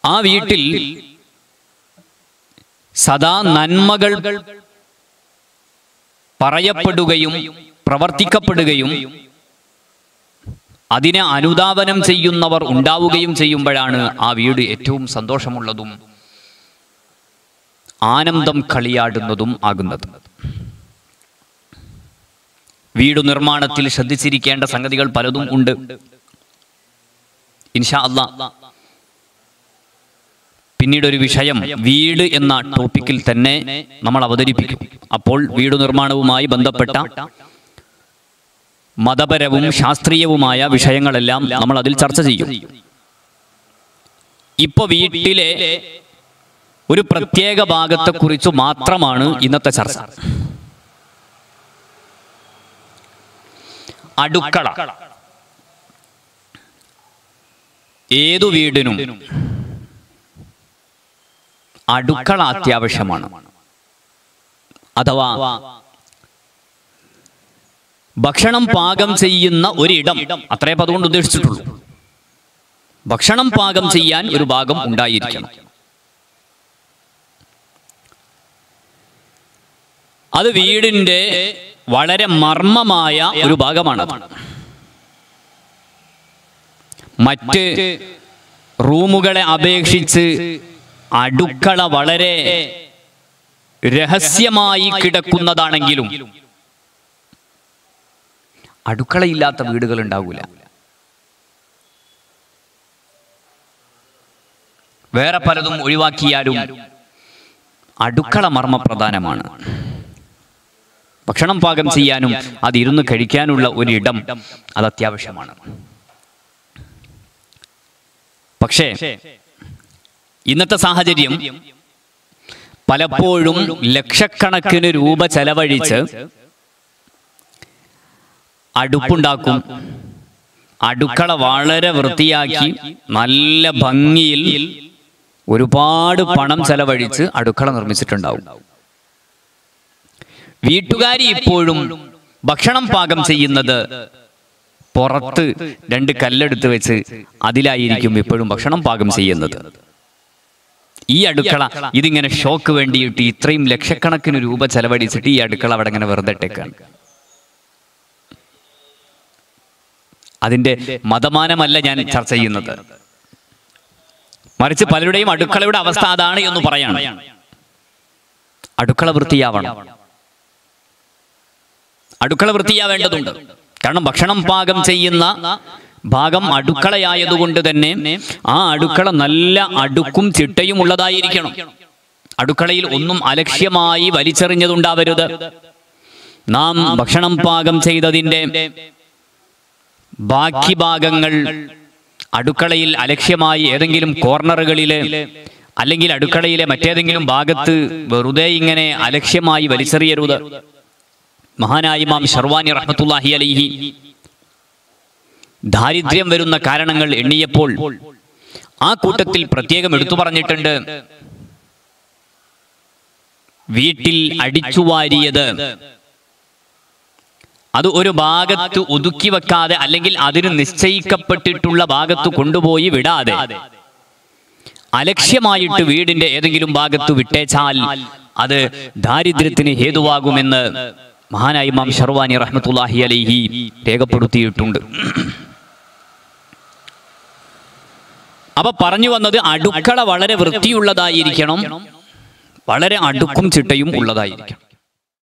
ആ വീട്ടിൽ സദാ നന്മകൾ പറയപ്പെടുകയും പ്രവർത്തിക്കപ്പെടുകയും അതിനെ അനുധാവനം ചെയ്യുന്നവർ ഉണ്ടാവുകയും ചെയ്യുമ്പോഴാണ് ആ വീട് ഏറ്റവും സന്തോഷമുള്ളതും ആനന്ദം കളിയാടുന്നതും ആകുന്നത് വീട് നിർമ്മാണത്തിൽ ശ്രദ്ധിച്ചിരിക്കേണ്ട സംഗതികൾ പലതും ഉണ്ട് ഇൻഷാ അല്ലാ പിന്നീട് ഒരു വിഷയം വീട് എന്ന ടോപ്പിക്കിൽ തന്നെ നമ്മൾ അവതരിപ്പിക്കും അപ്പോൾ വീട് നിർമ്മാണവുമായി ബന്ധപ്പെട്ട മതപരവും ശാസ്ത്രീയവുമായ വിഷയങ്ങളെല്ലാം നമ്മൾ അതിൽ ചർച്ച ചെയ്യും ഇപ്പൊ വീട്ടിലെ ഒരു പ്രത്യേക ഭാഗത്തെക്കുറിച്ച് മാത്രമാണ് ഇന്നത്തെ ചർച്ച അടുക്കള ഏതു വീടിനും അടുക്കള അത്യാവശ്യമാണ് അഥവാ ഭക്ഷണം പാകം ചെയ്യുന്ന ഒരിടം അത്രേ അപ്പം അതുകൊണ്ട് ഉദ്ദേശിച്ചിട്ടുള്ളൂ ഭക്ഷണം പാകം ചെയ്യാൻ ഒരു ഭാഗം ഉണ്ടായിരിക്കണം അത് വീടിന്റെ വളരെ മർമ്മമായ ഒരു ഭാഗമാണ് മറ്റ് റൂമുകളെ അപേക്ഷിച്ച് അടുക്കള വളരെ രഹസ്യമായി കിടക്കുന്നതാണെങ്കിലും അടുക്കളയില്ലാത്ത വീടുകൾ ഉണ്ടാകൂല വേറെ പലതും ഒഴിവാക്കിയാലും അടുക്കള മർമ്മപ്രധാനമാണ് ഭക്ഷണം പാകം ചെയ്യാനും അതിരുന്ന് കഴിക്കാനുള്ള ഒരിടം അത് അത്യാവശ്യമാണ് പക്ഷേ ഇന്നത്തെ സാഹചര്യം പലപ്പോഴും ലക്ഷക്കണക്കിന് രൂപ ചെലവഴിച്ച് അടുപ്പുണ്ടാക്കും അടുക്കള വളരെ വൃത്തിയാക്കി നല്ല ഭംഗിയിൽ ഒരുപാട് പണം ചെലവഴിച്ച് അടുക്കള നിർമ്മിച്ചിട്ടുണ്ടാവും വീട്ടുകാരി ഇപ്പോഴും ഭക്ഷണം പാകം ചെയ്യുന്നത് പുറത്ത് രണ്ട് കല്ലെടുത്ത് വെച്ച് അതിലായിരിക്കും ഇപ്പോഴും ഭക്ഷണം പാകം ചെയ്യുന്നത് ഈ അടുക്കള ഇതിങ്ങനെ ഷോക്ക് വേണ്ടിയിട്ട് ഇത്രയും ലക്ഷക്കണക്കിന് രൂപ ചെലവഴിച്ചിട്ട് ഈ അടുക്കള അവിടെ ഇങ്ങനെ വെറുതെ ഇട്ടേക്കാണ് അതിന്റെ മതമാനമല്ല ഞാൻ ചർച്ച ചെയ്യുന്നത് മറിച്ച് പലരുടെയും അടുക്കളയുടെ അവസ്ഥ അതാണ് എന്ന് പറയാണ് അടുക്കള വൃത്തിയാവണം അടുക്കള വൃത്തിയാവേണ്ടതുണ്ട് കാരണം ഭക്ഷണം പാകം ചെയ്യുന്ന ഭാഗം അടുക്കളയായതുകൊണ്ട് തന്നെ ആ അടുക്കള നല്ല അടുക്കും ചിട്ടയും ഉള്ളതായിരിക്കണം അടുക്കളയിൽ ഒന്നും അലക്ഷ്യമായി വലിച്ചെറിഞ്ഞതുണ്ടാവരുത് നാം ഭക്ഷണം പാകം ചെയ്തതിൻ്റെ ബാക്കി ഭാഗങ്ങൾ അടുക്കളയിൽ അലക്ഷ്യമായി ഏതെങ്കിലും കോർണറുകളില് അല്ലെങ്കിൽ അടുക്കളയിലെ മറ്റേതെങ്കിലും ഭാഗത്ത് വെറുതെ ഇങ്ങനെ അലക്ഷ്യമായി വലിച്ചെറിയരുത് മഹാനായ ഇമാം ഷർവാനി റഹ്മത്തുല്ലാഹി അലൈഹി ദാരിദ്ര്യം വരുന്ന കാരണങ്ങൾ എണ്ണിയപ്പോൾ ആ കൂട്ടത്തിൽ പ്രത്യേകം എടുത്തു പറഞ്ഞിട്ടുണ്ട് വീട്ടിൽ അടിച്ചുവാരിയത് അത് ഒരു ഭാഗത്ത് ഒതുക്കി വെക്കാതെ അല്ലെങ്കിൽ അതിന് നിശ്ചയിക്കപ്പെട്ടിട്ടുള്ള ഭാഗത്ത് കൊണ്ടുപോയി വിടാതെ അലക്ഷ്യമായിട്ട് വീടിന്റെ ഏതെങ്കിലും ഭാഗത്ത് വിട്ടേച്ചാൽ അത് ദാരിദ്ര്യത്തിന് ഹേതുവാകുമെന്ന് മഹാനായി ഇമാം ഷർവാനി റഹ്മത്തുല്ലാഹി അലൈഹി രേഖപ്പെടുത്തിയിട്ടുണ്ട് അപ്പൊ പറഞ്ഞു വന്നത് അടുക്കള വളരെ വൃത്തിയുള്ളതായിരിക്കണം വളരെ അടുക്കും ചിട്ടയും ഉള്ളതായിരിക്കണം